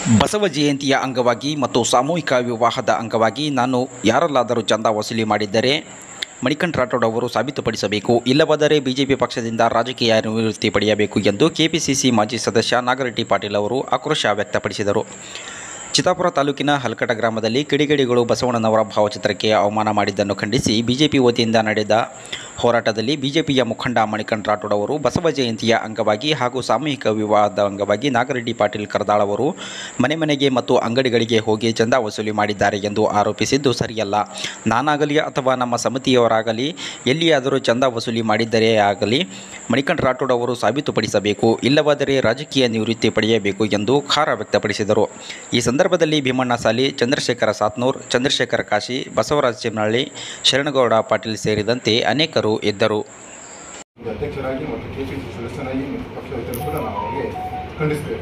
ಬಸವ ಜಯಂತಿಯ ಅಂಗವಾಗಿ ಮತ್ತು ಸಾಮೂಹಿಕ ವಿವಾಹದ ಅಂಗವಾಗಿ ನಾನು ಯಾರಲ್ಲಾದರೂ ಚಂದ ವಸೂಲಿ ಮಾಡಿದ್ದರೆ ಮಣಿಕಂಠ ರಾಠೋಡ್ ಅವರು ಸಾಬೀತುಪಡಿಸಬೇಕು ಇಲ್ಲವಾದರೆ ಬಿಜೆಪಿ ಪಕ್ಷದಿಂದ ರಾಜಕೀಯ ನಿವೃತ್ತಿ ಪಡೆಯಬೇಕು ಎಂದು ಕೆಪಿಸಿಸಿ ಮಾಜಿ ಸದಸ್ಯ ನಾಗರೆಡ್ಡಿ ಪಾಟೀಲ್ ಅವರು ಆಕ್ರೋಶ ವ್ಯಕ್ತಪಡಿಸಿದರು ಚಿತ್ತಾಪುರ ತಾಲೂಕಿನ ಹಲ್ಕಟ ಗ್ರಾಮದಲ್ಲಿ ಕಿಡಿಗೇಡಿಗಳು ಬಸವಣ್ಣನವರ ಭಾವಚಿತ್ರಕ್ಕೆ ಅವಮಾನ ಮಾಡಿದ್ದನ್ನು ಖಂಡಿಸಿ ಬಿಜೆಪಿ ವತಿಯಿಂದ ನಡೆದ ಹೋರಾಟದಲ್ಲಿ ಬಿಜೆಪಿಯ ಮುಖಂಡ ಮಣಿಕಂಠ ರಾಠೋಡ್ ಅವರು ಬಸವ ಜಯಂತಿಯ ಅಂಗವಾಗಿ ಹಾಗೂ ಸಾಮೂಹಿಕ ವಿವಾಹದ ಅಂಗವಾಗಿ ನಾಗರೆಡ್ಡಿ ಪಾಟೀಲ್ ಕರ್ದಾಳ್ ಅವರು ಮನೆ ಮನೆಗೆ ಮತ್ತು ಅಂಗಡಿಗಳಿಗೆ ಹೋಗಿ ಚಂದ ವಸೂಲಿ ಮಾಡಿದ್ದಾರೆ ಎಂದು ಆರೋಪಿಸಿದ್ದು ಸರಿಯಲ್ಲ ನಾನಾಗಲಿ ಅಥವಾ ನಮ್ಮ ಸಮಿತಿಯವರಾಗಲಿ ಎಲ್ಲಿಯಾದರೂ ಚಂದ ವಸೂಲಿ ಮಾಡಿದ್ದರೇ ಆಗಲಿ ಮಣಿಕಂಠ ರಾಠೋಡ್ ಅವರು ಸಾಬೀತುಪಡಿಸಬೇಕು ಇಲ್ಲವಾದರೆ ರಾಜಕೀಯ ನಿವೃತ್ತಿ ಪಡೆಯಬೇಕು ಎಂದು ಖಾರ ವ್ಯಕ್ತಪಡಿಸಿದರು ಈ ಸಂದರ್ಭದಲ್ಲಿ ಭೀಮಣ್ಣ ಸಾಲಿ ಚಂದ್ರಶೇಖರ ಸಾತ್ನೂರ್ ಚಂದ್ರಶೇಖರ ಕಾಶಿ ಬಸವರಾಜ ಚಿಮ್ನಳ್ಳಿ ಶರಣಗೌಡ ಪಾಟೀಲ್ ಸೇರಿದಂತೆ ಅನೇಕರು ಇದ್ದರು ಈಗ ಅಧ್ಯಕ್ಷರಾಗಿ ಮತ್ತು ಕೆಪಿಸಿ ಸದಸ್ಯನಾಗಿ ಮತ್ತು ಪಕ್ಷ ವೈದ್ಯರು ಕೂಡ ನಾವು ಅವರಿಗೆ ಖಂಡಿಸ್ತೇವೆ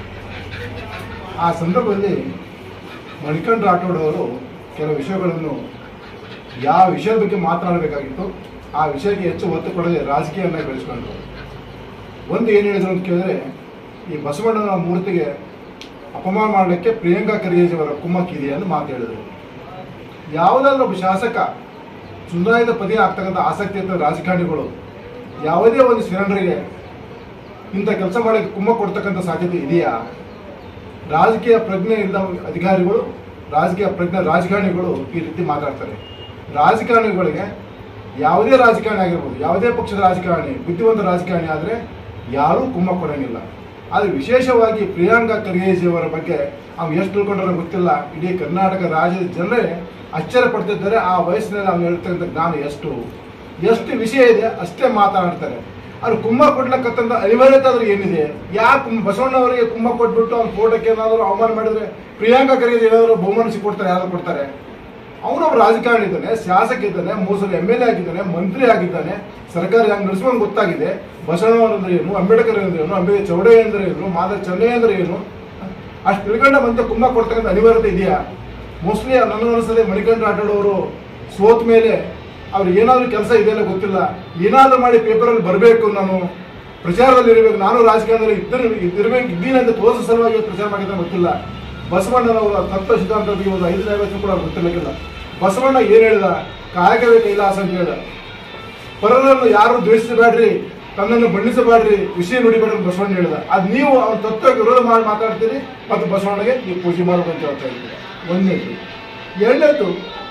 ಆ ಸಂದರ್ಭದಲ್ಲಿ ಮಣಿಕಂಠ ರಾಠೋಡ್ ಅವರು ಕೆಲವು ವಿಷಯಗಳನ್ನು ಯಾವ ವಿಷಯದ ಬಗ್ಗೆ ಮಾತನಾಡಬೇಕಾಗಿತ್ತು ಆ ವಿಷಯಕ್ಕೆ ಹೆಚ್ಚು ಒತ್ತು ಕೊಡದೆ ರಾಜಕೀಯವನ್ನು ಬೆಳೆಸ್ಕೊಂಡ್ರು ಒಂದು ಏನು ಹೇಳಿದ್ರು ಅಂತ ಕೇಳಿದ್ರೆ ಈ ಬಸವಣ್ಣನ ಮೂರ್ತಿಗೆ ಅಪಮಾನ ಮಾಡಲಿಕ್ಕೆ ಪ್ರಿಯಾಂಕಾ ಖರ್ಗೆ ಅವರ ಕುಮ್ಮಕ್ಕಿದೆ ಎಂದು ಮಾತು ಹೇಳಿದರು ಯಾವುದಾದ್ರೂ ಒಬ್ಬ ಶಾಸಕ ಚುನಾಯಿತ ಪದವಿ ಆಗ್ತಕ್ಕಂಥ ಆಸಕ್ತಿ ಇದ್ದ ರಾಜಕಾರಣಿಗಳು ಯಾವುದೇ ಒಂದು ಶರಣರಿಗೆ ಇಂಥ ಕೆಲಸ ಮಾಡಕ್ಕೆ ಕುಮ್ಮ ಕೊಡ್ತಕ್ಕಂಥ ಸಾಧ್ಯತೆ ಇದೆಯಾ ರಾಜಕೀಯ ಪ್ರಜ್ಞೆ ಇಲ್ಲದ ಅಧಿಕಾರಿಗಳು ರಾಜಕೀಯ ಪ್ರಜ್ಞೆ ರಾಜಕಾರಣಿಗಳು ಈ ರೀತಿ ಮಾತಾಡ್ತಾರೆ ರಾಜಕಾರಣಿಗಳಿಗೆ ಯಾವುದೇ ರಾಜಕಾರಣಿ ಆಗಿರ್ಬೋದು ಯಾವುದೇ ಪಕ್ಷದ ರಾಜಕಾರಣಿ ಬುದ್ಧಿವಂತ ರಾಜಕಾರಣಿ ಆದರೆ ಯಾರೂ ಕುಮ್ಮ ಕೊಡಂಗಿಲ್ಲ ಆದರೆ ವಿಶೇಷವಾಗಿ ಪ್ರಿಯಾಂಕಾ ಖರ್ಗೆಜಿ ಅವರ ಬಗ್ಗೆ ಅವ್ನು ಎಷ್ಟು ತಿಳ್ಕೊಂಡ್ರೆ ಗೊತ್ತಿಲ್ಲ ಇಡೀ ಕರ್ನಾಟಕ ರಾಜ್ಯದ ಜನರೇ ಆಶ್ಚರ್ಯ ಪಡ್ತಿದ್ದಾರೆ ಆ ವಯಸ್ಸಿನಲ್ಲಿ ಅವ್ನು ಹೇಳ್ತಕ್ಕಂಥ ಜ್ಞಾನ ಎಷ್ಟು ಎಷ್ಟು ವಿಷಯ ಇದೆ ಅಷ್ಟೇ ಮಾತನಾಡ್ತಾರೆ ಅವ್ರು ಕುಂಭ ಕೊಡ್ಲಕ್ಕಂತ ಅನಿವಾರ್ಯತೆ ಆದ್ರೆ ಏನಿದೆ ಯಾಕೆ ಕುಂಭ ಬಸವಣ್ಣವರಿಗೆ ಕುಂಭ ಕೊಟ್ಬಿಟ್ಟು ಅವ್ನ ಫೋಟೋಕ್ಕೆ ಏನಾದರೂ ಅವಮಾನ ಮಾಡಿದ್ರೆ ಪ್ರಿಯಾಂಕಾ ಖರ್ಗೆ ಏನಾದರೂ ಬಹುಮಾನ ಕೊಡ್ತಾರೆ ಯಾರು ಕೊಡ್ತಾರೆ ಅವನೊಬ್ಬ ರಾಜಕಾರಣಿ ಇದ್ದಾನೆ ಶಾಸಕ ಇದ್ದಾನೆ ಮೂರು ಸಲ ಎಮ್ ಎಲ್ ಎ ಆಗಿದ್ದಾನೆ ಮಂತ್ರಿ ಆಗಿದ್ದಾನೆ ಸರ್ಕಾರ ಹೆಂಗ್ ನಡೆಸುವಂಗೆ ಗೊತ್ತಾಗಿದೆ ಬಸವಣ್ಣ ಅಂದ್ರೆ ಏನು ಅಂಬೇಡ್ಕರ್ ಅಂದ್ರೆ ಏನು ಅಂಬೇಡ್ಕರ್ ಚೌಡೆ ಅಂದ್ರೆ ಏನು ಮಾಧವ ಚೆನ್ನೈ ಅಂದ್ರೆ ಏನು ಅಷ್ಟು ತಿಳ್ಕೊಂಡ ಮತ್ತೆ ಕುಂಭ ಕೊಡ್ತಕ್ಕಂಥ ಅನಿವಾರ್ಯತೆ ಇದೆಯಾ ಮೋಸ್ಟ್ಲಿ ನನ್ನ ಅನಿಸ್ತದೆ ಮಣಿಕಂಠ ರಾಠೋಡ್ ಅವರು ಸೋತ ಮೇಲೆ ಅವ್ರು ಏನಾದರೂ ಕೆಲಸ ಇದೆಯಲ್ಲ ಗೊತ್ತಿಲ್ಲ ಏನಾದರೂ ಮಾಡಿ ಪೇಪರಲ್ಲಿ ಬರಬೇಕು ನಾನು ಪ್ರಚಾರದಲ್ಲಿ ಇರಬೇಕು ನಾನು ರಾಜಕಾರಣದಲ್ಲಿ ಇದ್ದರೆ ಇರಬೇಕು ಇದ್ದೀನಿ ಅಂತ ತೋರಿಸೋ ಸಲುವಾಗಿ ಇವತ್ತು ಪ್ರಚಾರ ಮಾಡಿದ್ರೆ ಗೊತ್ತಿಲ್ಲ ಬಸವಣ್ಣನವರ ತತ್ವ ಸಿದ್ಧಾಂತ ಬಗ್ಗೆ ಒಂದು ಐದು ವರ್ಷ ಕೂಡ ಗೊತ್ತಿರಲಿಕ್ಕಿಲ್ಲ ಬಸವಣ್ಣ ಏನು ಹೇಳಿದ ಕಾಯಕವೇ ಕೈಲಾಸ ಅಂತ ಹೇಳಿದ ಪರರನ್ನು ಯಾರು ದ್ವೇಷಿಸಬೇಡ್ರಿ ತನ್ನನ್ನು ಬಣ್ಣಿಸಬೇಡ್ರಿ ವಿಷಯ ನುಡಿಬೇಡ್ರಿ ಅಂತ ಬಸವಣ್ಣ ಹೇಳಿದ ಅದು ನೀವು ಅವನ ತತ್ವಕ್ಕೆ ವಿರೋಧ ಮಾಡಿ ಮಾತಾಡ್ತೀರಿ ಮತ್ತು ಬಸವಣ್ಣಗೆ ನೀವು ಪೂಜೆ ಮಾಡಬೇಕು ಅಂತ ಹೇಳ್ತಾ ಇದ್ದೀರಿ ಒಂದನೇದು ಎರಡನೇದು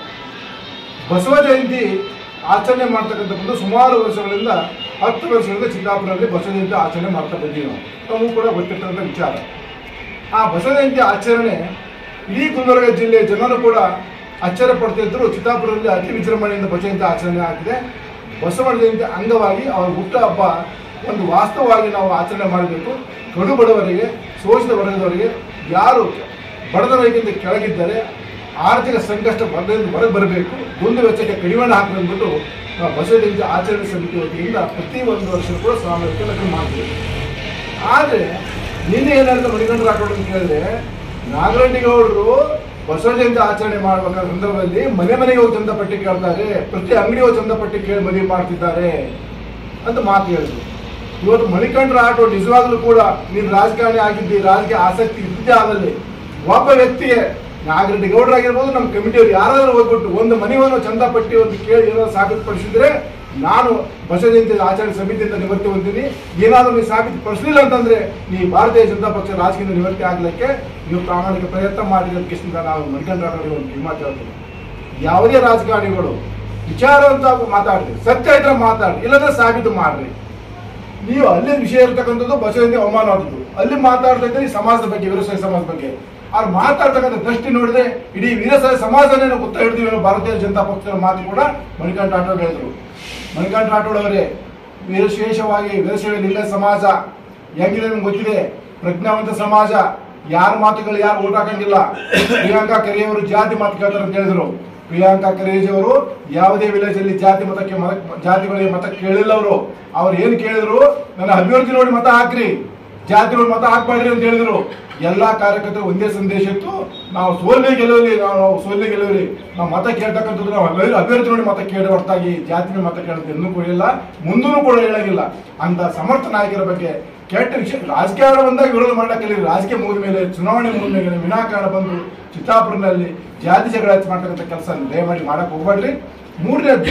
ಬಸವ ಜಯಂತಿ ಆಚರಣೆ ಮಾಡ್ತಕ್ಕಂಥ ಒಂದು ಸುಮಾರು ವರ್ಷಗಳಿಂದ ಹತ್ತು ವರ್ಷಗಳಿಂದ ಚಿತ್ತಾಪುರದಲ್ಲಿ ಬಸವ ಜಯಂತಿ ಆಚರಣೆ ಮಾಡ್ತಾ ಬಂದೀವಿ ನಾವು ನಮಗೂ ಕೂಡ ಗೊತ್ತಿರ್ತಕ್ಕಂಥ ವಿಚಾರ ಆ ಬಸವ ಜಯಂತಿ ಆಚರಣೆ ಇಡೀ ಗುಲ್ಬರ್ಗ ಜಿಲ್ಲೆಯ ಜನರು ಕೂಡ ಆಶ್ಚರ್ಯ ಪಡ್ತಿದ್ರು ಚಿತ್ತಾಪುರದಲ್ಲಿ ಅತಿ ವಿಜೃಂಭಣೆಯಿಂದ ಬಸವ ಜಯಂತಿ ಆಚರಣೆ ಆಗಿದೆ ಬಸವ ಜಯಂತಿ ಅಂಗವಾಗಿ ಅವರ ಹುಟ್ಟು ಹಬ್ಬ ಒಂದು ವಾಸ್ತವವಾಗಿ ನಾವು ಆಚರಣೆ ಮಾಡಬೇಕು ಕಡು ಬಡವರಿಗೆ ಶೋಷಿತ ವರ್ಗದವರಿಗೆ ಯಾರು ಬಡದ ರೈತರಿಂದ ಕೆಳಗಿದ್ದಾರೆ ಆರ್ಥಿಕ ಸಂಕಷ್ಟ ಬರದಿಂದ ಹೊರಗೆ ಬರಬೇಕು ಒಂದು ವೆಚ್ಚಕ್ಕೆ ಕಡಿವಾಣ ಹಾಕಬೇಕಂದ್ಬಿಟ್ಟು ನಾವು ಬಸವ ಜಯಂತಿ ಆಚರಣೆ ಸಮಿತಿ ವತಿಯಿಂದ ಪ್ರತಿ ಒಂದು ವರ್ಷ ಕೂಡ ಸ್ವಾಮಿಗೆ ಲಗ್ನ ಮಾಡ್ತೀವಿ ಆದರೆ ನಿನ್ನೆ ಏನಾಯ್ತು ಮಣಿಕಂಠ ರಾಠೋಡ್ ಅಂತ ಕೇಳಿದ್ರೆ ನಾಗರೆಡ್ಡಿಗೌಡರು ಬಸವ ಜಯಂತಿ ಆಚರಣೆ ಮಾಡಬೇಕಾದ ಸಂದರ್ಭದಲ್ಲಿ ಮನೆ ಮನೆಗೆ ಹೋಗಿ ಚಂದ ಪಟ್ಟಿ ಕೇಳ್ತಾರೆ ಪ್ರತಿ ಅಂಗಡಿ ಹೋಗಿ ಚಂದ ಪಟ್ಟಿ ಕೇಳಿ ಮದುವೆ ಮಾಡ್ತಿದ್ದಾರೆ ಅಂತ ಮಾತು ಹೇಳಿದ್ರು ಇವತ್ತು ಮಣಿಕಂಠ ರಾಠೋಡ್ ನಿಜವಾಗ್ಲೂ ಕೂಡ ನೀನು ರಾಜಕಾರಣಿ ಆಗಿದ್ದಿ ರಾಜಕೀಯ ಆಸಕ್ತಿ ಇದ್ದೇ ಆದಲ್ಲಿ ಒಬ್ಬ ವ್ಯಕ್ತಿಗೆ ನಾಗರೆಡ್ಡಿ ಗೌಡರಾಗಿರ್ಬೋದು ನಮ್ಮ ಕಮಿಟಿಯವರು ಯಾರಾದ್ರೂ ಹೋಗ್ಬಿಟ್ಟು ಒಂದು ಮನೆಯನ್ನು ಚಂದ ಪಟ್ಟಿ ಒಂದು ಕೇಳಿ ಏನಾದ್ರು ಸಾಬೀತುಪಡಿಸಿದ್ರೆ ನಾನು ಬಸವ ಜಯಂತಿ ಆಚರಣೆ ಸಮಿತಿಯಿಂದ ನಿವೃತ್ತಿ ಹೊಂದಿನಿ ಏನಾದರೂ ನೀವು ಸಾಬೀತುಪಡಿಸಲಿಲ್ಲ ಅಂತಂದ್ರೆ ನೀ ಭಾರತೀಯ ಜನತಾ ಪಕ್ಷ ರಾಜಕೀಯ ನಿವೃತ್ತಿ ಆಗ್ಲಿಕ್ಕೆ ನೀವು ಪ್ರಾಮಾಣಿಕ ಪ್ರಯತ್ನ ಮಾಡಿದ ಕಿಸಿಂದ ನಾವು ಮಣಿಕಂಠ ರಾಠೋಡ್ ಒಂದು ಕಿವಿ ಹೇಳ್ತೀನಿ ಯಾವುದೇ ರಾಜಕಾರಣಿಗಳು ವಿಚಾರವಂತ ಮಾತಾಡ್ರಿ ಸತ್ಯ ಇದ್ರೆ ಮಾತಾಡ್ರಿ ಇಲ್ಲದ್ರೆ ಸಾಬೀತು ಮಾಡ್ರಿ ನೀವು ಅಲ್ಲಿ ವಿಷಯ ಇರ್ತಕ್ಕಂಥದ್ದು ಬಸವನಿಗೆ ಅವಮಾನ ಆದದ್ದು ಅಲ್ಲಿ ಮಾತಾಡ್ತಾ ಇದ್ರೆ ಈ ಸಮಾಜದ ಬಗ್ಗೆ ವೀರಶೈವ ಸಮಾಜದ ಬಗ್ಗೆ ಅವ್ರು ಮಾತಾಡ್ತಕ್ಕಂಥ ದೃಷ್ಟಿ ನೋಡಿದ್ರೆ ಇಡೀ ವೀರಶೈವ ಸಮಾಜನೇ ನಾವು ಗೊತ್ತಾ ಹಿಡಿದಿವಿ ಅನ್ನೋ ಭಾರತೀಯ ಜನತಾ ಪಕ್ಷದ ಮಾತು ಕೂಡ ಮಣಿಕಂಠ ರಾಠೋಡ್ ಹೇಳಿದ್ರು ಮಣಿಕಂಠ ರಾಠೋಡ್ ಅವರೇ ವಿಶೇಷವಾಗಿ ವೀರಶೈವ ಲಿಂಗ ಸಮಾಜ ಹೆಂಗಿದೆ ನಿಮ್ಗೆ ಗೊತ್ತಿದೆ ಪ್ರಜ್ಞಾವಂತ ಸಮಾಜ ಯಾರ ಮಾತುಗಳು ಯಾರು ಓಟ್ ಹಾಕಂಗಿಲ್ಲ ಪ್ರಿಯಾಂಕಾ ಖರ್ಗೆಯವರು ಜಾತಿ ಮಾತು ಕೇಳ್ತಾರೆ ಅಂತ ಹೇಳಿದ್ರು ಪ್ರಿಯಾಂಕಾ ಖರ್ಗೆ ಅವರು ಯಾವುದೇ ವಿಲೇಜ್ ಅಲ್ಲಿ ಜಾತಿ ಮತಕ್ಕೆ ಮತ ಜಾತಿಗಳಿಗೆ ಮತ ಕೇಳಿಲ್ಲ ಅವರು ಅವ್ರು ಏನ್ ಕೇಳಿದ್ರು ನನ್ನ ಅಭಿವೃದ್ಧಿ ನೋಡಿ ಮತ ಹಾಕ್ರಿ ಜಾತಿ ನೋಡಿ ಮತ ಹಾಕ್ಬೇಡ್ರಿ ಅಂತ ಹೇಳಿದ್ರು ಎಲ್ಲಾ ಕಾರ್ಯಕರ್ತರು ಒಂದೇ ಸಂದೇಶ ಇತ್ತು ನಾವು ಸೋಲ್ವಿ ಗೆಲುವಲಿ ನಾವು ಸೋಲ್ವಿ ಗೆಲುವಲಿ ನಾವು ಮತ ಕೇಳ್ತಕ್ಕಂಥದ್ದು ನಾವು ಅಭಿ- ಅಭಿವೃದ್ಧಿ ನೋಡಿ ಮತ ಕೇಳಿ ಹೊರತಾಗಿ ಜಾತಿ ಮೇಲೆ ಮತ ಕೇಳೋದು ಇನ್ನೂ ಕೂಡ ಇಲ್ಲ ಮುಂದೂ ಕೂಡ ಹೇಳಂಗಿಲ್ಲ ಅಂತ ಸಮರ್ಥ ನಾಯಕರ ಬಗ್ಗೆ ಕೆಟ್ಟ ವಿಷಯ ರಾಜಕಾರಣ ಬಂದಾಗ ವಿರೋಧ ಮಾಡಕ್ಕಲ್ಲಿ ರಾಜಕೀಯ ಮುಗಿದ ಮೇಲೆ ಚುನಾವಣೆ ಮುಗಿದ ಮೇಲೆ ವಿನಾಕಾರಣ ಬಂದು ಚಿತ್ತಾಪುರದಲ್ಲಿ ಜಾತಿ ಜಗಳ ಹಚ್ಚಿ ಮಾಡ್ತಕ್ಕಂಥ ಕೆಲಸ ದಯಮಾಡಿ ಮಾಡಕ್ ಹೋಗ್ಬೇಡ್ರಿ ಮೂರನೇದ್ದು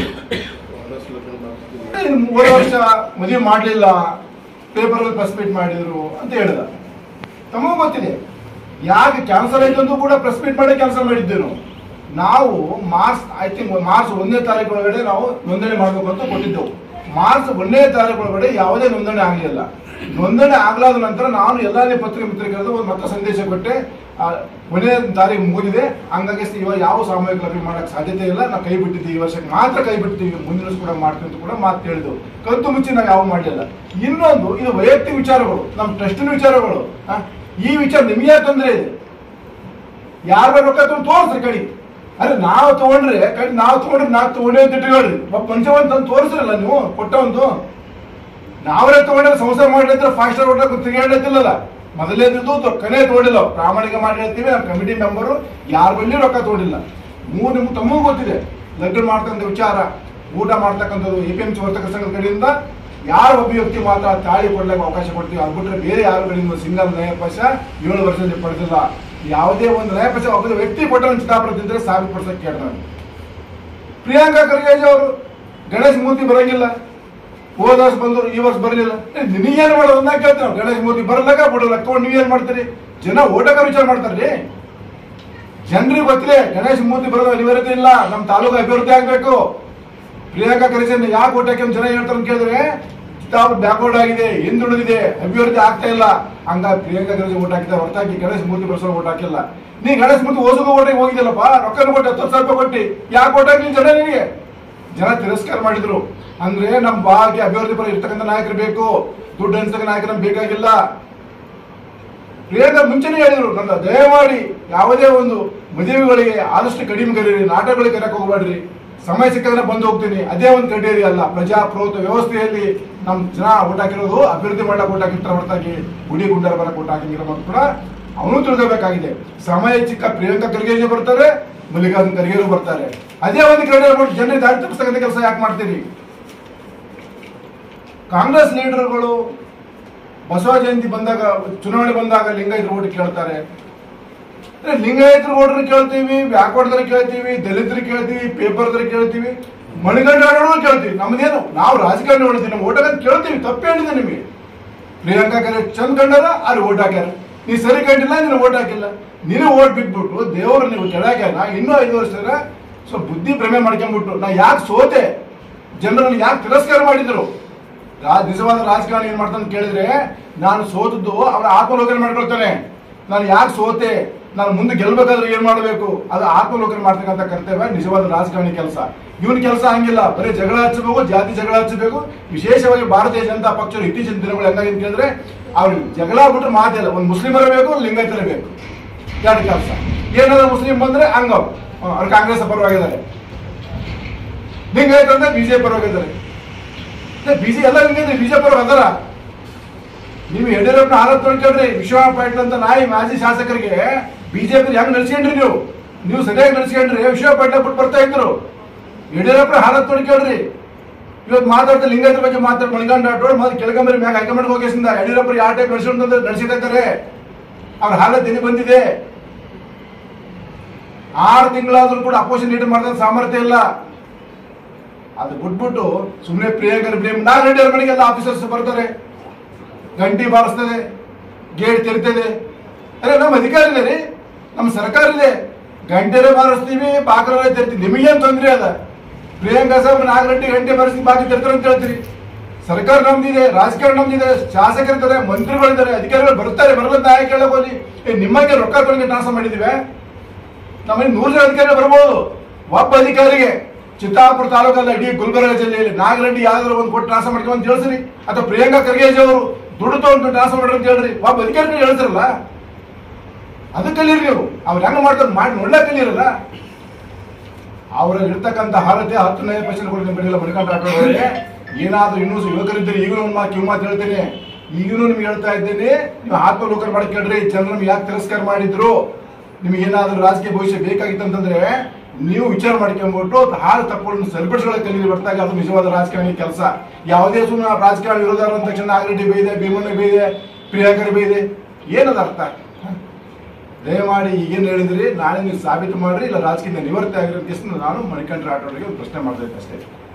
ಇನ್ನು ಮೂರು ವರ್ಷ ಮದುವೆ ಮಾಡಲಿಲ್ಲ ಪೇಪರಲ್ಲಿ ಪ್ರೆಸ್ ಮೀಟ್ ಮಾಡಿದ್ರು ಅಂತ ಹೇಳಿದ ತಮಗೂ ಗೊತ್ತಿದೆ ಯಾಕೆ ಕ್ಯಾನ್ಸಲ್ ಆಯ್ತು ಅಂತ ಕೂಡ ಪ್ರೆಸ್ ಮೀಟ್ ಮಾಡಿ ಕ್ಯಾನ್ಸಲ್ ಮಾಡಿದ್ದೇವೆ ನಾವು ನಾವು ಮಾರ್ಚ್ ಐ ಥಿಂಕ್ ಮಾರ್ಚ್ ಒಂದನೇ ತಾರೀಕು ಒಳಗಡೆ ನಾವು ನೋಂದಣಿ ಮಾಡಬೇಕು ಅಂತ ಕೊಟ್ಟಿದ್ದೆವು ಮಾರ್ಚ್ ಒಂದನೇ ತಾರೀಕು ಒಳಗಡೆ ಯಾವುದೇ ನೋಂದಣಿ ಆಗಲಿಲ್ಲ ನೋಂದಣಿ ಆಗ್ಲಾದ ನಂತರ ನಾನು ಎಲ್ಲಾನೇ ಪತ್ರಿಕೆ ಮಿತ್ರರಿಗೆ ಒಂದು ಮತ್ತೆ ಸಂದೇಶ ಕೊಟ್ಟೆ ಆ, ಒಂದನೇ ತಾರೀಕು ಮುಗಿದಿದೆ ಹಂಗಾಗಿ ಇವಾಗ ಯಾವ ಸಾಮೂಹಿಕ ಲಭ್ಯ ಮಾಡಕ್ ಸಾಧ್ಯತೆ ಇಲ್ಲ ನಾವು ಕೈ ಬಿಟ್ಟಿದ್ದೀವಿ ಈ ವರ್ಷಕ್ಕೆ ಮಾತ್ರ ಕೈ ಬಿಟ್ಟಿದ್ದೀವಿ ಮುಂದಿನ ವರ್ಷ ಕೂಡ ಮಾಡ್ತೀವಿ ಅಂತ ಕೂಡ ಮಾತು ಹೇಳಿದೆವು ಕಂತು ಮುಚ್ಚಿ ನಾವು ಯಾವ ಮಾಡಲಿಲ್ಲ ಇನ್ನೊಂದು ಇದು ವೈಯಕ್ತಿಕ ವಿಚಾರಗಳು ನಮ್ಮ ಟ್ರಸ್ಟಿನ ವಿಚಾರಗಳು ಆ, ಈ ವಿಚಾರ ನಿಮಗೆ ತೊಂದರೆ ಇದೆ ಯಾರ ರೊಕ್ಕ ತಗೊಂಡು ತೋರಿಸ್ರಿ ಕಡಿ ಅರೆ ನಾವು ತಗೊಂಡ್ರೆ ಕಡಿ ನಾವು ತಗೊಂಡ್ರೆ ನಾವು ತಗೊಂಡೇ ಅಂತ ಇಟ್ಕೊಳ್ರಿ ಒಬ್ಬ ಪಂಚವಂತ ತಂದು ತೋರಿಸ್ರಲ್ಲ ನೀವು ಕೊಟ್ಟ ಒಂದು ನಾವೇ ತಗೊಂಡ್ರೆ ಸಂಸಾರ ಮಾಡಿದ್ರೆ ಫಾಸ್ಟ್ ಹೊಟ್ಟೆ ತಿರುಗಾಡತ್ತಿಲ್ಲಲ್ಲ ಮೊದಲೇದಿದ್ದು ಕನೆ ತಗೊಂಡಿಲ್ಲ ಪ್ರಾಮಾಣಿಕ ಮಾಡಿ ಹೇಳ್ತೀವಿ ನಮ್ಮ ಕಮಿಟಿ ಮೆಂಬರು ಯಾರ ಬಳಿ ರೊಕ್ಕ ತಗೊಂಡಿಲ್ಲ ಮೂರು ನಿಮ್ಗೆ ತಮಗೂ ಗೊತ್ತಿದೆ ಲಗ್ನ ಮಾಡ್ತಕ್ಕಂಥ ವಿಚಾರ ಊಟ ಮಾಡ್ತಕ್ಕಂಥದ್ದು ಎ ಪಿ ಎಂ ವರ್ತಕ ಸಂಘದ ಕಡೆಯಿಂದ ಯಾರ ಒಬ್ಬ ವ್ಯಕ್ತಿ ಮಾತ್ರ ತಾಳಿ ಕೊಡ್ಲಿಕ್ಕೆ ಅವಕಾಶ ಕೊಡ್ತೀವಿ ಅದು ಬಿಟ್ರೆ ಬೇರೆ ಯಾರ ಕಡೆಯಿಂದ ಸಿಂಗಲ್ ನ್ಯಾಯಪಕ್ಷ ಏಳು ವರ್ಷದಲ್ಲಿ ಪಡೆದಿಲ್ಲ ಯಾವುದೇ ಒಂದು ನ್ಯಾಯಪಕ್ಷ ಒಬ್ಬ ವ್ಯಕ್ತಿ ಕೊಟ್ಟ ಚಿತ್ತಾಪುರದಿದ್ರೆ ಸಾಬೀತುಪಡಿಸಕ್ಕೆ ಕೇಳ್ತಾರೆ ಪ್ರಿಯಾಂಕಾ ಖರ್ಗೆ ಅವರು ಗಣೇಶ್ ಮೂರ್ತಿ ಬರಂಗಿಲ್ಲ ಹೋದ ವರ್ಷ ಬಂದರು ಈ ವರ್ಷ ಬರಲಿಲ್ಲ ನಿನಗೇನು ಮಾಡೋದು ಅಂತ ಕೇಳ್ತೀವಿ ನಾವು ಗಣೇಶ್ ಮೂರ್ತಿ ಬರಲಕ್ಕ ಬಿಡಲ್ಲ ತಗೊಂಡು ನೀವೇನ್ ಮಾಡ್ತೀರಿ ಜನ ಓಟಕ ವಿಚಾರ ಮಾಡ್ತಾರ್ರಿ ಜನರಿಗೆ ಗೊತ್ತಿದೆ ಗಣೇಶ್ ಮೂರ್ತಿ ಬರೋದು ಅನಿವಾರ್ಯತೆ ಇಲ್ಲ ನಮ್ಮ ತಾಲೂಕು ಅಭಿವೃದ್ಧಿ ಆಗ್ಬೇಕು ಪ್ರಿಯಾಂಕಾ ಖರ್ಗೆ ಯಾಕೆ ಓಟಕ್ಕೆ ಅಂತ ಜನ ಹೇಳ್ತಾರೆ ಅಂತ ಕೇಳಿದ್ರೆ ಚಿತ್ತಾಪುರ ಬ್ಯಾಕ್ವರ್ಡ್ ಆಗಿದೆ ಹಿಂದುಳಿದಿದೆ ಅಭಿವೃದ್ಧಿ ಆಗ್ತಾ ಇಲ್ಲ ಹಂಗಾಗಿ ಪ್ರಿಯಾಂಕಾ ಖರ್ಗೆ ಓಟ್ ಹಾಕಿದ್ದಾರೆ ಹೊರತಾಗಿ ಗಣೇಶ್ ಮೂರ್ತಿ ಬರ್ಸೋ ಓಟ್ ಹಾಕಿಲ್ಲ ನೀ ಗಣೇಶ್ ಮೂರ್ತಿ ಓದಿಗೂ ಓಟಿಗೆ ಹೋಗಿದ್ದಲ್ಲಪ್ಪ ರೊಕ್ಕ ಕೊಟ್ಟು ಹತ್ತು ಸಾವಿರ ರೂಪಾಯಿ ಕೊಟ್ಟು ಯಾಕೆ ಓಟ್ ಹಾಕಲಿ ಜನ ನಿನಗೆ ಜನ ತಿರಸ್ಕಾರ ಮಾಡಿದ್ರು ಅಂದ್ರೆ ನಮ್ಮ ಭಾಗ್ಯ ಅಭಿವೃದ್ಧಿ ಪರ ಇರ್ತಕ್ಕಂಥ ನಾಯಕರು ಬೇಕು ದುಡ್ಡು ಹಂಚತಕ್ಕ ನಾಯಕರು ನಮ್ಗೆ ಬೇಕಾಗಿಲ್ಲ ಪ್ರಿಯಾಂಕಾ ಮುಂಚೆನೇ ಹೇಳಿದ್ರು ನನ್ನ ದಯಮಾಡಿ ಯಾವುದೇ ಒಂದು ಮದುವೆಗಳಿಗೆ ಆದಷ್ಟು ಕಡಿಮೆ ಕರೀರಿ ನಾಟಕಗಳಿಗೆ ಕರೆಯಕ್ಕೆ ಹೋಗ್ಬೇಡ್ರಿ ಸಮಯ ಸಿಕ್ಕಾಗ ಬಂದು ಹೋಗ್ತೀನಿ ಅದೇ ಒಂದು ಕ್ರೈಟೇರಿಯಾ ಅಲ್ಲ ಪ್ರಜಾಪ್ರಭುತ್ವ ವ್ಯವಸ್ಥೆಯಲ್ಲಿ ನಮ್ಮ ಜನ ಓಟ್ ಹಾಕಿರೋದು ಅಭಿವೃದ್ಧಿ ಮಾಡಕ್ಕೆ ಓಟ್ ಹಾಕಿರ್ತಾರೆ ಹೊರತಾಗಿ ಗುಡಿ ಗುಂಡರ ಬರಕ್ಕೆ ಓಟ್ ಹಾಕಿರೋ ಮತ್ತು ಕೂಡ ಅವನು ತಿಳ್ಕೋಬೇಕಾಗಿದೆ ಸಮಯ ಚಿಕ್ಕ ಪ್ರಿಯಾಂಕಾ ಖರ್ಗೆ ಬರ್ತಾರೆ ಮಲ್ಲಿಕಾರ್ಜುನ್ ಖರ್ಗೆರು ಬರ್ತಾರೆ ಅದೇ ಒಂದು ಕ್ರೈಟೇರಿಯಾ ಕೊಟ್ಟು ಜನರಿಗೆ ದಾರಿ ತಪ್ಪಿಸ್ತಕ್ಕಂಥ ಕೆಲಸ ಯಾಕೆ ಮಾಡ್ತೀರಿ ಕಾಂಗ್ರೆಸ್ ಲೀಡರ್ಗಳು ಬಸವ ಜಯಂತಿ ಬಂದಾಗ ಚುನಾವಣೆ ಬಂದಾಗ ಲಿಂಗಾಯತರು ಓಟ್ ಕೇಳ್ತಾರೆ ಅಂದ್ರೆ ಲಿಂಗಾಯತರು ಓಟ್ರು ಕೇಳ್ತೀವಿ ಬ್ಯಾಕ್ವರ್ಡ್ದ್ರ ಕೇಳ್ತೀವಿ ದಲಿತರು ಕೇಳ್ತೀವಿ ಪೇಪರ್ದ್ರ ಕೇಳ್ತೀವಿ ಮಣಿಗಂಡಾಡೋರು ಕೇಳ್ತೀವಿ ನಮ್ದೇನು ನಾವು ರಾಜಕಾರಣಿ ಹೊಡಿತೀವಿ ನಮ್ಮ ಓಟ್ ಹಾಕೋದ್ ಕೇಳ್ತೀವಿ ತಪ್ಪೇನಿದೆ ನಿಮಗೆ ಪ್ರಿಯಾಂಕಾ ಖರ್ಗೆ ಚಂದ್ ಕಂಡಾರ ಅಲ್ಲಿ ಓಟ್ ಹಾಕ್ಯಾರ ನೀ ಸರಿ ಕಂಡಿಲ್ಲ ನೀನು ಓಟ್ ಹಾಕಿಲ್ಲ ನೀನು ಓಟ್ ಬಿಟ್ಬಿಟ್ಟು ದೇವರು ನೀವು ಕೆಳಗ್ಯಾನ ಇನ್ನೂ ಐದು ವರ್ಷದ ಸೊ ಬುದ್ಧಿ ಭ್ರಮೆ ಮಾಡ್ಕೊಂಡ್ಬಿಟ್ಟು ನಾ ಯಾಕೆ ಸೋತೆ ಜನರನ್ನು ಯಾಕೆ ತಿರಸ್ಕಾರ ಮಾಡಿದ್ರು ರಾ- ನಿಜವಾದ ರಾಜಕಾರಣಿ ಏನ್ ಮಾಡ್ತಾನೆ ಅಂತ ಕೇಳಿದ್ರೆ ನಾನು ಸೋತದ್ದು ಅವನ ಆತ್ಮಲೋಕನೆ ಮಾಡ್ಕೊಳ್ತಾನೆ ನಾನು ಯಾಕೆ ಸೋತೆ ನಾನು ಮುಂದೆ ಗೆಲ್ಬೇಕಾದ್ರೆ ಏನ್ ಮಾಡಬೇಕು ಅದು ಆತ್ಮಲೋಕನೆ ಮಾಡ್ತಕ್ಕಂಥ ಕರ್ತವ್ಯ ನಿಜವಾದ ರಾಜಕಾರಣಿ ಕೆಲಸ ಇವನ್ ಕೆಲಸ ಹಂಗಿಲ್ಲ ಬರೀ ಜಗಳ ಹಚ್ಚಬೇಕು ಜಾತಿ ಜಗಳ ಹಚ್ಚಬೇಕು ವಿಶೇಷವಾಗಿ ಭಾರತೀಯ ಜನತಾ ಪಕ್ಷರು ಇತ್ತೀಚಿನ ದಿನಗಳು ಹೆಂಗಾಗಿ ಅಂತ ಕೇಳಿದ್ರೆ ಅವ್ರು ಜಗಳ ಬಿಟ್ರೆ ಮಾತಿಲ್ಲ ಒಂದು ಮುಸ್ಲಿಮರ ಬೇಕು ಲಿಂಗಾಯತರ ಬೇಕು ಎರಡು ಕೆಲಸ ಏನಾದ್ರು ಮುಸ್ಲಿಂ ಬಂದ್ರೆ ಹಂಗ ಅವ್ರು ಕಾಂಗ್ರೆಸ್ ಪರವಾಗಿದ್ದಾರೆ ಲಿಂಗಾಯತ ಅಂದ್ರೆ ಬಿಜೆಪಿ ಪರವಾಗಿದ್ದಾರೆ ಬಿಜೆ ಎಲ್ಲ ಲಿಂಗಾಯತ ಬಿಜೆಪಿ ಪರ ಅದರ ನೀವು ಯಡಿಯೂರಪ್ಪನ ಆರೋಪ ನೋಡ್ಕೊಳ್ರಿ ವಿಶ್ವನಾಥ ಪಾಟೀಲ್ ಅಂತ ನಾಯಿ ಮಾಜಿ ಶಾಸಕರಿಗೆ ಬಿಜೆಪಿ ಹೆಂಗ್ ನಡೆಸ್ಕೊಂಡ್ರಿ ನೀವು ನೀವು ಸರಿಯಾಗಿ ನಡೆಸ್ಕೊಂಡ್ರಿ ವಿಶ್ವ ಪಾಟೀಲ್ ಬಿಟ್ಟು ಬರ್ತಾ ಇದ್ರು ಯಡಿಯೂರಪ್ಪನ ಹಾಲತ್ ನೋಡ್ಕೊಳ್ರಿ ಇವತ್ತು ಮಾತಾಡ್ತಾ ಲಿಂಗಾಯತರ ಬಗ್ಗೆ ಮಾತಾಡಿ ಮಣಿಗಂಡ ಆಟೋಡ್ ಮತ್ತೆ ಕೆಳಗಂಬರಿ ಮ್ಯಾಗ ಹೈಕಮಾಂಡ್ ಹೋಗಿಸಿಂದ ಯಡಿಯೂರಪ್ಪರು ಯಾವ ಟೈಪ್ ನಡೆಸ್ಕೊಂಡು ನಡೆಸಿದ್ದಾರೆ ಅವ್ರ ಹಾಲತ್ ಎಲ್ಲಿ ಬಂದಿದೆ ಆರು ತಿಂಗಳಾದ್ರೂ ಕೂಡ ಅಪೋಸಿಷನ್ ಲೀಡರ್ ಮಾಡಿದ ಸಾಮರ್ಥ್ಯ ಇಲ್ಲ ಅದು ಬಿಟ್ಬಿಟ್ಟು ಸುಮ್ಮನೆ ಪ್ರಿಯಾಂಕರ್ ಬ್ಲೇಮ್ ನಾಗರೆಡ್ಡಿ ಅವ್ರ ಮನೆಗೆಲ್ಲ ಆಫೀಸರ್ಸ್ ಬರ್ತಾರೆ ಗಂಟಿ ಬಾರಿಸ್ತದೆ ಗೇಟ್ ತೆರಿತದೆ ಅರೆ ನಮ್ಮ ಅಧಿಕಾರ ಇದೆ ರೀ ನಮ್ಮ ಸರ್ಕಾರ ಇದೆ ಗಂಟೆರೆ ಬಾರಿಸ್ತೀವಿ ಬಾಗಿಲೇ ತೆರಿತೀವಿ ನಿಮಗೇನು ತೊಂದರೆ ಅದ ಪ್ರಿಯಾಂಕಾ ಸಾಹೇಬ್ ನಾಗರೆಡ್ಡಿ ಗಂಟೆ ಬಾರಿಸಿ ಬಾಕಿ ತೆರ್ತಾರೆ ಅಂತ ಹೇಳ್ತೀರಿ ಸರ್ಕಾರ ನಮ್ದಿದೆ ರಾಜಕಾರಣ ನಮ್ದಿದೆ ಶಾಸಕರಿದ್ದಾರೆ ಮಂತ್ರಿಗಳಿದ್ದಾರೆ ಅಧಿಕಾರಿಗಳು ಬರ್ತಾರೆ ಬರಲ್ಲ ಅಂತ ಯಾಕೆ ಕೇಳಕ್ ಹೋಗಿ ಏ ನಿಮಗೆ ರೊಕ್ಕ ತೊಗೊಂಡು ಟ್ರಾನ್ಸ್ಫರ್ ಮಾಡಿದಿವೆ ನಮ್ಮಲ್ಲಿ ನೂರು ಜನ ಅಧಿಕಾರಿ ಬರ್ಬೋದು ಒಬ್ಬ ಅಧಿಕಾರಿಗೆ ಚಿತ್ತಾಪುರ ತಾಲೂಕಲ್ಲ ಇಡೀ ಗುಲ್ಬರ್ಗ ಜಿಲ್ಲೆಯಲ್ಲಿ ನಾಗರೆಡ್ಡಿ ಯಾವ್ದಾದ್ರು ಒಂದು ಕೊಟ್ಟು ಟ್ರಾನ್ಸ್ಫರ್ ಮಾಡ್ಕೊಂಡು ತಿಳಿಸ್ರಿ ಅಥವಾ ಪ್ರಿಯಾಂಕಾ ಖರ್ಗೆಜಿ ಅವರು ದುಡ್ಡು ತಗೊಂಡು ಟ್ರಾನ್ಸ್ಫರ್ ಮಾಡ್ರಿ ಅಂತ ಹೇಳ್ರಿ ಒಬ್ಬ ಅಧಿಕಾರಿ ಹೇಳ್ತಾರಲ್ಲ ಅದಕ್ಕೆ ಕಲೀರಿ ನೀವು ಅವ್ರು ಹೆಂಗ ಮಾಡ್ತಾರೆ ಮಾಡಿ ನೋಡ್ಲಕ್ ಕಲೀರಲ್ಲ ಅವರಲ್ಲಿ ಇರ್ತಕ್ಕಂಥ ಹಾರತೆ ಹತ್ತನೇ ಪರ್ಸೆಂಟ್ ಕೊಡ್ತೀನಿ ಬಿಡಿಲ್ಲ ಮಣಿಕಂಠ ಆಟೋಗಳಿಗೆ ಏನಾದ್ರೂ ಇನ್ನೂ ಯುವಕರಿದ್ದೀರಿ ಈಗಲೂ ಒಂದು ಮಾತು ಕಿವಿ ಮಾತು ಹೇಳ್ತೇನೆ ಈಗಲೂ ನಿಮ್ಗೆ ಹೇಳ್ತಾ ಇದ್ದೇನೆ ನೀವು ಆತ್ಮಲೋಕನ ಮಾಡಿ ಕೇಳ್ರಿ ಜನರು ನಿಮ್ಗೆ ಯಾಕೆ ತಿರಸ್ಕಾರ ಮಾಡಿದ್ರು ನಿಮ್ಗೆ ಏನಾದ್ರೂ ರಾಜಕೀಯ ಭವಿಷ್ಯ ಬೇಕಾಗಿತ್ತು ಅಂತಂದ್ರೆ ನೀವು ವಿಚಾರ ಮಾಡ್ಕೊಂಡ್ಬಿಟ್ಟು ಹಾಳು ತಪ್ಪುಗಳನ್ನು ಸರಿಪಡಿಸ್ಕೊಳ್ಳೋ ಕಲೀಲಿ ಬರ್ತಾಗ ಅದು ನಿಜವಾದ ರಾಜಕಾರಣಿ ಕೆಲಸ ಯಾವುದೇ ಸುಮ್ಮನೆ ರಾಜಕಾರಣ ವಿರೋಧ ಅಂದ ತಕ್ಷಣ ನಾಗರೆಡ್ಡಿ ಬೈದೆ ಭೀಮಣ್ಣ ಬೈದೆ ಪ್ರಿಯಾಂಕರ್ ಬೈದೆ ಏನದ ಅರ್ಥ ಹ? ದಯಮಾಡಿ ಈಗೇನು ಹೇಳಿದ್ರಿ ನಾಳೆ ನೀವು ಸಾಬೀತು ಮಾಡ್ರಿ ಇಲ್ಲ ರಾಜಕೀಯದಿಂದ ನಿವೃತ್ತಿ ಆಗಿರೋ ಕೇಸನ್ನ ನಾನು ಮಣಿಕಂಠ ರಾಠೋಡ್ಗೆ ಒಂದು ಪ್ರಶ್ನೆ ಮಾಡ್ತಾ ಇದ್ದೆ ಅಷ್ಟೇ